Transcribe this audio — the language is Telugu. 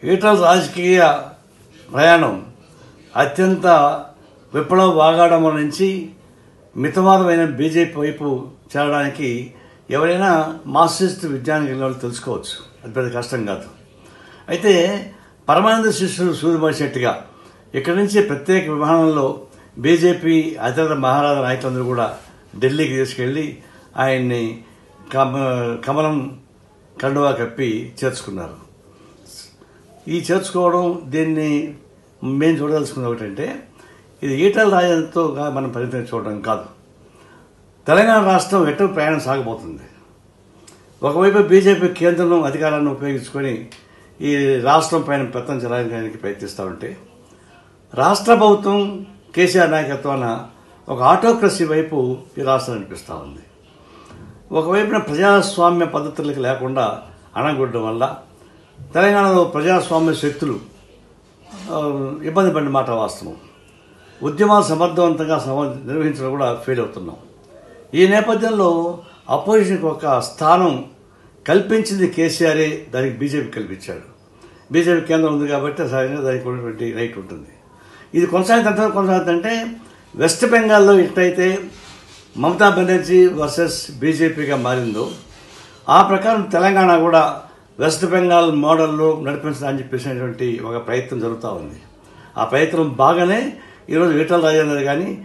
ఈటల రాజకీయ ప్రయాణం అత్యంత విప్లవ వాగాడముల నుంచి మితవాదమైన బీజేపీ వైపు చేరడానికి ఎవరైనా మార్క్సిస్ట్ విజ్ఞానం కలిగిన వాళ్ళు తెలుసుకోవచ్చు అది పెద్ద కష్టం కాదు అయితే పరమానంద శిష్యుడు సూర్యమోసినట్టుగా ఇక్కడి నుంచి ప్రత్యేక విమానంలో బీజేపీ అతిథ మహారాజా నాయకులందరూ కూడా ఢిల్లీకి తీసుకెళ్లి ఆయన్ని కమ కమలం కండువా కప్పి చేర్చుకున్నారు ఈ చేర్చుకోవడం దీన్ని మేము చూడదలుచుకున్నది ఒకటంటే ఇది ఈటల రాజంతో మనం పరిమితం చూడడం కాదు తెలంగాణ రాష్ట్రం ఎటు ప్రయాణం సాగబోతుంది ఒకవైపు బీజేపీ కేంద్రం అధికారాన్ని ఉపయోగించుకొని ఈ రాష్ట్రం పైన పెత్తం చెలాయించడానికి ప్రయత్నిస్తూ ఉంటే రాష్ట్ర ప్రభుత్వం కేసీఆర్ నాయకత్వాన ఒక ఆటోక్రసీ వైపు ఈ రాష్ట్రం అనిపిస్తూ ఉంది ఒకవైపున ప్రజాస్వామ్య పద్ధతులకు లేకుండా అణగొట్టడం వల్ల తెలంగాణలో ప్రజాస్వామ్య శక్తులు ఆ, ఇబ్బంది పడిన మాట వాస్తవం ఉద్యమాలు సమర్థవంతంగా సమ నిర్వహించడం కూడా ఫెయిల్ అవుతున్నాం ఈ నేపథ్యంలో అపోజిషన్కి ఒక స్థానం కల్పించింది కేసీఆరే దానికి బీజేపీ కల్పించాడు బీజేపీ కేంద్రం ఉంది కాబట్టి సహజంగా దానికి ఉన్నటువంటి రైట్ ఉంటుంది ఇది కొనసాగుతుంటే కొనసాగుతుంటే వెస్ట్ బెంగాల్లో ఎట్లయితే మమతా బెనర్జీ వర్సెస్ బీజేపీగా మారిందో ఆ ప్రకారం తెలంగాణ కూడా వెస్ట్ బెంగాల్ మోడల్లో నడిపించడానికి చెప్పేసినటువంటి ఒక ప్రయత్నం జరుగుతూ ఉంది ఆ ప్రయత్నం బాగానే ఈరోజు ఈటల రాజేందర్ కానీ